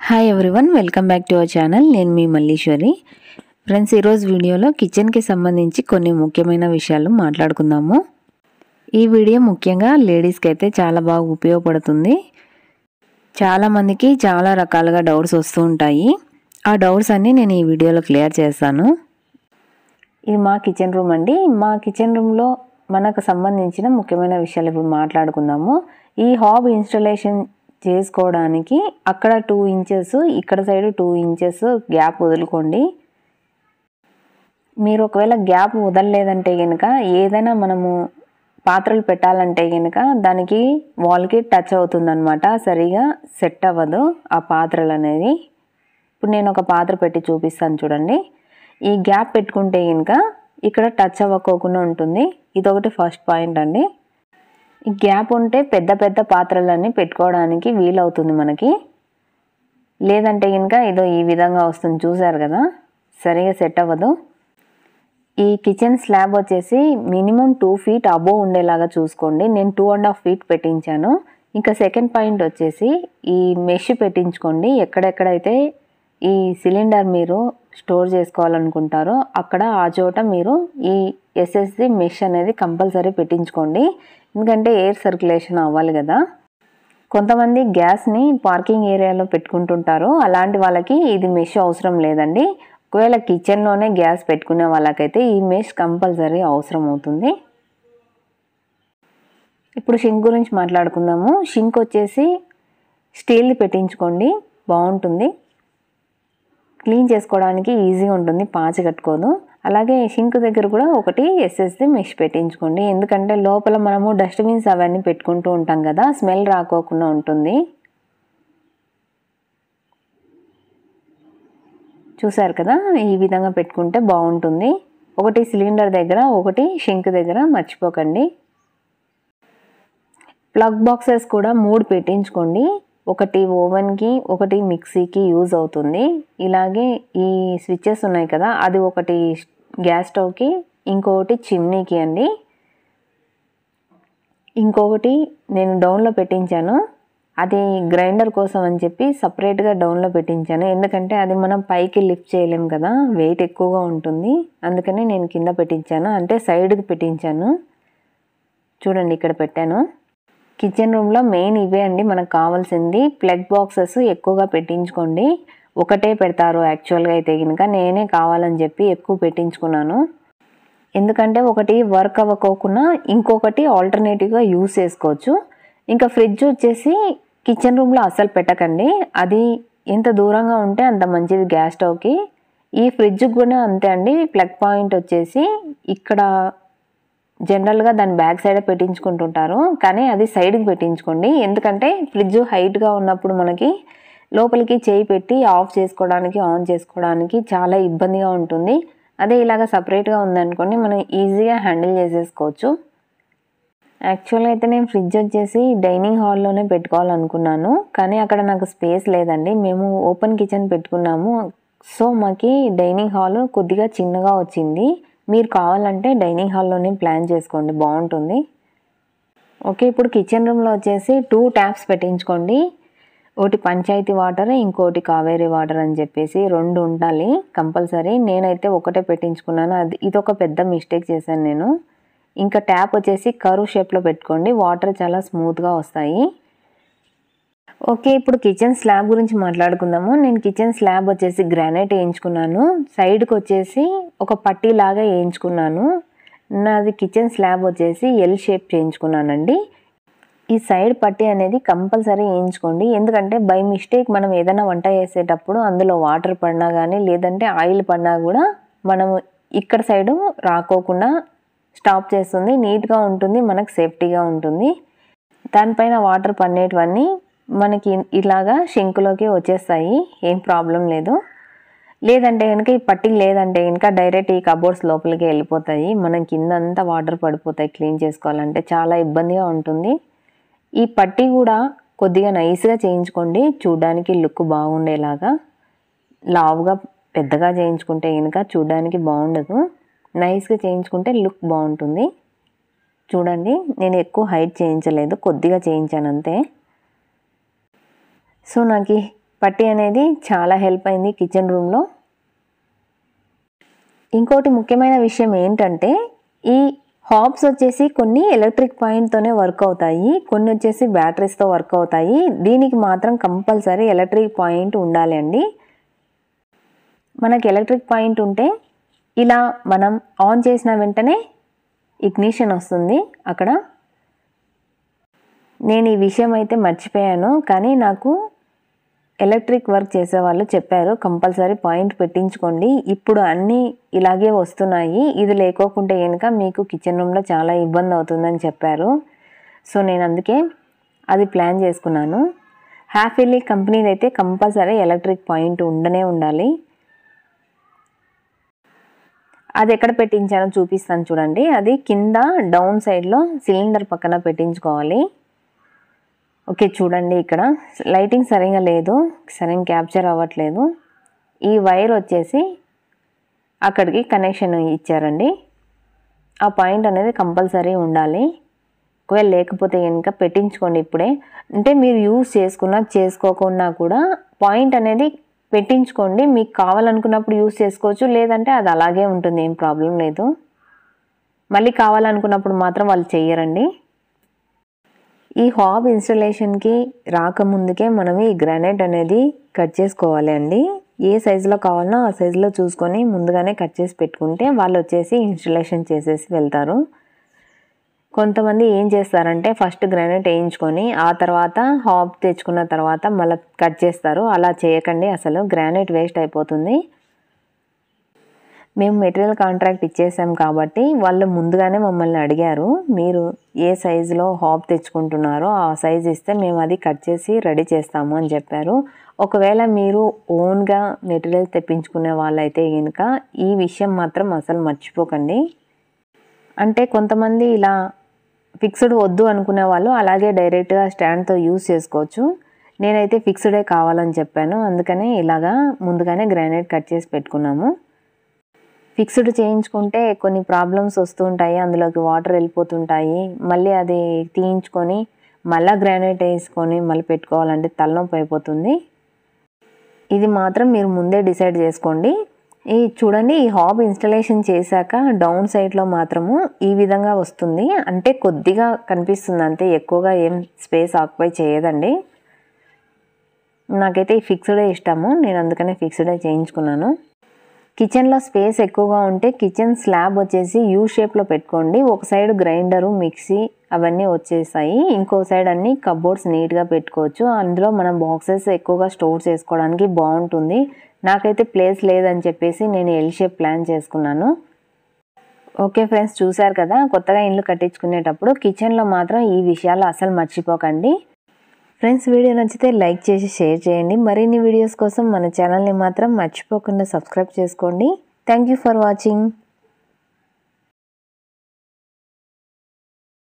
hi everyone welcome back to our channel నేను మీ Malleswari friends ఈరోజు వీడియోలో కిచెన్కి సంబంధించి కొన్ని ముఖ్యమైన విషయాలు మాట్లాడుకుందాము ఈ వీడియో ముఖ్యంగా లేడీస్కి అయితే చాలా బాగా ఉపయోగపడుతుంది చాలామందికి చాలా రకాలుగా డౌట్స్ వస్తూ ఉంటాయి ఆ డౌట్స్ అన్నీ నేను ఈ వీడియోలో క్లియర్ చేస్తాను ఇది మా కిచెన్ రూమ్ అండి మా కిచెన్ రూమ్లో మనకు సంబంధించిన ముఖ్యమైన విషయాలు ఇప్పుడు మాట్లాడుకుందాము ఈ హాబ్ ఇన్స్టలేషన్ చేసుకోవడానికి అక్కడ టూ ఇంచెస్ ఇక్కడ సైడ్ టూ ఇంచెస్ గ్యాప్ వదులుకోండి మీరు ఒకవేళ గ్యాప్ వదలలేదంటే కనుక ఏదైనా మనము పాత్రలు పెట్టాలంటే కనుక దానికి వాల్కి టచ్ అవుతుందన్నమాట సరిగా సెట్ అవ్వదు ఆ పాత్రలు అనేది ఇప్పుడు నేను ఒక పాత్ర పెట్టి చూపిస్తాను చూడండి ఈ గ్యాప్ పెట్టుకుంటే కనుక ఇక్కడ టచ్ అవ్వకోకుండా ఉంటుంది ఇదొకటి ఫస్ట్ పాయింట్ అండి ఈ గ్యాప్ ఉంటే పెద్ద పెద్ద పాత్రలన్నీ పెట్టుకోవడానికి వీలవుతుంది మనకి లేదంటే కనుక ఇదో ఈ విధంగా వస్తుంది చూసారు కదా సరిగా సెట్ అవ్వదు ఈ కిచెన్ స్లాబ్ వచ్చేసి మినిమం టూ ఫీట్ అబోవ్ ఉండేలాగా చూసుకోండి నేను టూ అండ్ హాఫ్ ఫీట్ పెట్టించాను ఇంకా సెకండ్ పాయింట్ వచ్చేసి ఈ మెష్ పెట్టించుకోండి ఎక్కడెక్కడైతే ఈ సిలిండర్ మీరు స్టోర్ చేసుకోవాలనుకుంటారో అక్కడ ఆ చోట మీరు ఈ ఎస్ఎస్డి మెష్ అనేది కంపల్సరీ పెట్టించుకోండి ఎందుకంటే ఎయిర్ సర్క్యులేషన్ అవ్వాలి కదా కొంతమంది గ్యాస్ని పార్కింగ్ ఏరియాలో పెట్టుకుంటుంటారు అలాంటి వాళ్ళకి ఇది మెష్ అవసరం లేదండి ఒకవేళ కిచెన్లోనే గ్యాస్ పెట్టుకునే వాళ్ళకైతే ఈ మెష్ కంపల్సరీ అవసరం అవుతుంది ఇప్పుడు షింక్ గురించి మాట్లాడుకుందాము షింక్ వచ్చేసి స్టీల్ది పెట్టించుకోండి బాగుంటుంది క్లీన్ చేసుకోవడానికి ఈజీగా ఉంటుంది పాచి కట్టుకోదు అలాగే షింక్ దగ్గర కూడా ఒకటి ఎస్ఎస్ది మెష్ పెట్టించుకోండి ఎందుకంటే లోపల మనము డస్ట్బిన్స్ అవన్నీ పెట్టుకుంటూ ఉంటాం కదా స్మెల్ రాకోకుండా ఉంటుంది చూసారు కదా ఈ విధంగా పెట్టుకుంటే బాగుంటుంది ఒకటి సిలిండర్ దగ్గర ఒకటి షింక్ దగ్గర మర్చిపోకండి ప్లగ్ బాక్సెస్ కూడా మూడు పెట్టించుకోండి ఒకటి ఓవెన్కి ఒకటి మిక్సీకి యూజ్ అవుతుంది ఇలాగే ఈ స్విచ్చెస్ ఉన్నాయి కదా అది ఒకటి గ్యాస్ స్టవ్కి ఇంకొకటి చిమ్నీకి అండి ఇంకొకటి నేను డౌన్లో పెట్టించాను అది గ్రైండర్ కోసం అని చెప్పి సపరేట్గా డౌన్లో పెట్టించాను ఎందుకంటే అది మనం పైకి లిఫ్ట్ చేయలేం కదా వెయిట్ ఎక్కువగా ఉంటుంది అందుకని నేను కింద పెట్టించాను అంటే సైడ్కి పెట్టించాను చూడండి ఇక్కడ పెట్టాను కిచెన్ రూమ్లో మెయిన్ ఇవే అండి మనకు కావాల్సింది ప్లగ్ బాక్సెస్ ఎక్కువగా పెట్టించుకోండి ఒకటే పెడతారు యాక్చువల్గా అయితే కనుక నేనే కావాలని చెప్పి ఎక్కువ పెట్టించుకున్నాను ఎందుకంటే ఒకటి వర్క్ అవ్వకోకుండా ఇంకొకటి ఆల్టర్నేటివ్గా యూస్ చేసుకోవచ్చు ఇంకా ఫ్రిడ్జ్ వచ్చేసి కిచెన్ రూమ్లో అస్సలు పెట్టకండి అది ఎంత దూరంగా ఉంటే అంత మంచిది గ్యాస్ స్టవ్కి ఈ ఫ్రిడ్జ్కి కూడా అంతే అండి ప్లగ్ పాయింట్ వచ్చేసి ఇక్కడ జనరల్గా దాని బ్యాక్ సైడే పెట్టించుకుంటుంటారు కానీ అది సైడ్కి పెట్టించుకోండి ఎందుకంటే ఫ్రిడ్జ్ హైట్గా ఉన్నప్పుడు మనకి లోపలికి చేయి పెట్టి ఆఫ్ చేసుకోవడానికి ఆన్ చేసుకోవడానికి చాలా ఇబ్బందిగా ఉంటుంది అదే ఇలాగ సపరేట్గా ఉందనుకోండి మనం ఈజీగా హ్యాండిల్ చేసేసుకోవచ్చు యాక్చువల్గా అయితే నేను ఫ్రిడ్జ్ వచ్చేసి డైనింగ్ హాల్లోనే పెట్టుకోవాలనుకున్నాను కానీ అక్కడ నాకు స్పేస్ లేదండి మేము ఓపెన్ కిచెన్ పెట్టుకున్నాము సో మాకి డైనింగ్ హాల్ కొద్దిగా చిన్నగా వచ్చింది మీరు కావాలంటే డైనింగ్ హాల్లోనే ప్లాన్ చేసుకోండి బాగుంటుంది ఓకే ఇప్పుడు కిచెన్ రూమ్లో వచ్చేసి టూ ట్యాప్స్ పెట్టించుకోండి ఒకటి పంచాయతీ వాటర్ ఇంకోటి కావేరీ వాటర్ అని చెప్పేసి రెండు ఉండాలి కంపల్సరీ నేనైతే ఒకటే పెట్టించుకున్నాను అది ఇది ఒక పెద్ద మిస్టేక్ చేశాను నేను ఇంకా ట్యాప్ వచ్చేసి కరువు షేప్లో పెట్టుకోండి వాటర్ చాలా స్మూత్గా వస్తాయి ఓకే ఇప్పుడు కిచెన్ స్లాబ్ గురించి మాట్లాడుకుందాము నేను కిచెన్ స్లాబ్ వచ్చేసి గ్రానైట్ వేయించుకున్నాను సైడ్కి వచ్చేసి ఒక పట్టీ లాగా వేయించుకున్నాను నాది కిచెన్ స్లాబ్ వచ్చేసి ఎల్ షేప్ చేయించుకున్నానండి ఈ సైడ్ పట్టీ అనేది కంపల్సరీ వేయించుకోండి ఎందుకంటే బై మిస్టేక్ మనం ఏదైనా వంట చేసేటప్పుడు అందులో వాటర్ పడినా కానీ లేదంటే ఆయిల్ పడినా కూడా మనం ఇక్కడ సైడు రాకోకుండా స్టాప్ చేస్తుంది నీట్గా ఉంటుంది మనకు సేఫ్టీగా ఉంటుంది దానిపైన వాటర్ పడినటువన్నీ మనకి ఇలాగా షింకులోకి వచ్చేస్తాయి ఏం ప్రాబ్లం లేదు లేదంటే కనుక ఈ పట్టీ లేదంటే కనుక డైరెక్ట్ ఈ కబోర్డ్స్ లోపలికి వెళ్ళిపోతాయి మనం కిందంతా వాటర్ పడిపోతాయి క్లీన్ చేసుకోవాలంటే చాలా ఇబ్బందిగా ఉంటుంది ఈ పట్టీ కూడా కొద్దిగా నైస్గా చేయించుకోండి చూడడానికి లుక్ బాగుండేలాగా లావుగా పెద్దగా చేయించుకుంటే కనుక చూడడానికి బాగుండదు నైస్గా చేయించుకుంటే లుక్ బాగుంటుంది చూడండి నేను ఎక్కువ హైట్ చేయించలేదు కొద్దిగా చేయించాను అంతే సో నాకు పట్టి అనేది చాలా హెల్ప్ అయింది కిచెన్ రూమ్లో ఇంకోటి ముఖ్యమైన విషయం ఏంటంటే ఈ హాబ్స్ వచ్చేసి కొన్ని ఎలక్ట్రిక్ పాయింట్తోనే వర్క్ అవుతాయి కొన్ని వచ్చేసి బ్యాటరీస్తో వర్క్ అవుతాయి దీనికి మాత్రం కంపల్సరీ ఎలక్ట్రిక్ పాయింట్ ఉండాలి అండి మనకి ఎలక్ట్రిక్ పాయింట్ ఉంటే ఇలా మనం ఆన్ చేసిన వెంటనే ఇగ్నిషన్ వస్తుంది అక్కడ నేను ఈ విషయం అయితే మర్చిపోయాను కానీ నాకు ఎలక్ట్రిక్ వర్క్ చేసే వాళ్ళు చెప్పారు కంపల్సరీ పాయింట్ పెట్టించుకోండి ఇప్పుడు అన్నీ ఇలాగే వస్తున్నాయి ఇది లేకోకుంటే కనుక మీకు కిచెన్ రూమ్లో చాలా ఇబ్బంది అవుతుందని చెప్పారు సో నేను అందుకే అది ప్లాన్ చేసుకున్నాను హ్యాపీలీ కంపెనీది అయితే కంపల్సరీ ఎలక్ట్రిక్ పాయింట్ ఉండనే ఉండాలి అది ఎక్కడ పెట్టించానో చూపిస్తాను చూడండి అది కింద డౌన్ సైడ్లో సిలిండర్ పక్కన పెట్టించుకోవాలి ఓకే చూడండి ఇక్కడ లైటింగ్ సరిగా లేదు సరిగా క్యాప్చర్ అవ్వట్లేదు ఈ వైర్ వచ్చేసి అక్కడికి కనెక్షన్ ఇచ్చారండి ఆ పాయింట్ అనేది కంపల్సరీ ఉండాలి ఒకవేళ లేకపోతే కనుక పెట్టించుకోండి ఇప్పుడే అంటే మీరు యూజ్ చేసుకున్నా చేసుకోకుండా కూడా పాయింట్ అనేది పెట్టించుకోండి మీకు కావాలనుకున్నప్పుడు యూజ్ చేసుకోవచ్చు లేదంటే అది అలాగే ఉంటుంది ఏం ప్రాబ్లం లేదు మళ్ళీ కావాలనుకున్నప్పుడు మాత్రం వాళ్ళు చెయ్యరండి ఈ హాబ్ ఇన్స్టలేషన్కి రాకముందుకే మనం ఈ గ్రానైట్ అనేది కట్ చేసుకోవాలి అండి ఏ సైజులో కావాలనో ఆ సైజులో చూసుకొని ముందుగానే కట్ చేసి పెట్టుకుంటే వాళ్ళు వచ్చేసి ఇన్స్టలేషన్ చేసేసి వెళ్తారు కొంతమంది ఏం చేస్తారంటే ఫస్ట్ గ్రానైట్ వేయించుకొని ఆ తర్వాత హాబ్ తెచ్చుకున్న తర్వాత మళ్ళీ కట్ చేస్తారు అలా చేయకండి అసలు గ్రానైట్ వేస్ట్ అయిపోతుంది మేము మెటీరియల్ కాంట్రాక్ట్ ఇచ్చేసాం కాబట్టి వాళ్ళు ముందుగానే మమ్మల్ని అడిగారు మీరు ఏ సైజులో హాబ్ తెచ్చుకుంటున్నారో ఆ సైజ్ ఇస్తే మేము అది కట్ చేసి రెడీ చేస్తాము అని చెప్పారు ఒకవేళ మీరు ఓన్గా మెటీరియల్ తెప్పించుకునే వాళ్ళైతే కనుక ఈ విషయం మాత్రం అసలు మర్చిపోకండి అంటే కొంతమంది ఇలా ఫిక్స్డ్ వద్దు అనుకునే వాళ్ళు అలాగే డైరెక్ట్గా స్టాండ్తో యూస్ చేసుకోవచ్చు నేనైతే ఫిక్స్డే కావాలని చెప్పాను అందుకనే ఇలాగా ముందుగానే గ్రానైట్ కట్ చేసి పెట్టుకున్నాము ఫిక్స్డ్ చేయించుకుంటే కొన్ని ప్రాబ్లమ్స్ వస్తుంటాయి అందులోకి వాటర్ వెళ్ళిపోతుంటాయి మళ్ళీ అది తీయించుకొని మళ్ళీ గ్రానైట్ వేసుకొని మళ్ళీ పెట్టుకోవాలంటే తలనొప్పి అయిపోతుంది ఇది మాత్రం మీరు ముందే డిసైడ్ చేసుకోండి ఈ చూడండి ఈ హాబ్ ఇన్స్టలేషన్ చేశాక డౌన్ సైడ్లో మాత్రము ఈ విధంగా వస్తుంది అంటే కొద్దిగా కనిపిస్తుంది అంతే ఎక్కువగా ఏం స్పేస్ ఆక్యుపై చేయదండి నాకైతే ఈ ఫిక్స్డే ఇష్టము నేను అందుకనే ఫిక్స్డే చేయించుకున్నాను కిచెన్లో స్పేస్ ఎక్కువగా ఉంటే కిచెన్ స్లాబ్ వచ్చేసి యూ షేప్లో పెట్టుకోండి ఒక సైడ్ గ్రైండరు మిక్సీ అవన్నీ వచ్చేసాయి ఇంకో సైడ్ అన్ని కబోర్డ్స్ నీట్గా పెట్టుకోవచ్చు అందులో మనం బాక్సెస్ ఎక్కువగా స్టోర్ చేసుకోవడానికి బాగుంటుంది నాకైతే ప్లేస్ లేదని చెప్పేసి నేను ఎల్ షేప్ ప్లాన్ చేసుకున్నాను ఓకే ఫ్రెండ్స్ చూశారు కదా కొత్తగా ఇల్లు కట్టించుకునేటప్పుడు కిచెన్లో మాత్రం ఈ విషయాలు అసలు మర్చిపోకండి ఫ్రెండ్స్ వీడియో నచ్చితే లైక్ చేసి షేర్ చేయండి మరిన్ని వీడియోస్ కోసం మన ఛానల్ని మాత్రం మర్చిపోకుండా సబ్స్క్రైబ్ చేసుకోండి థ్యాంక్ యూ ఫర్ వాచింగ్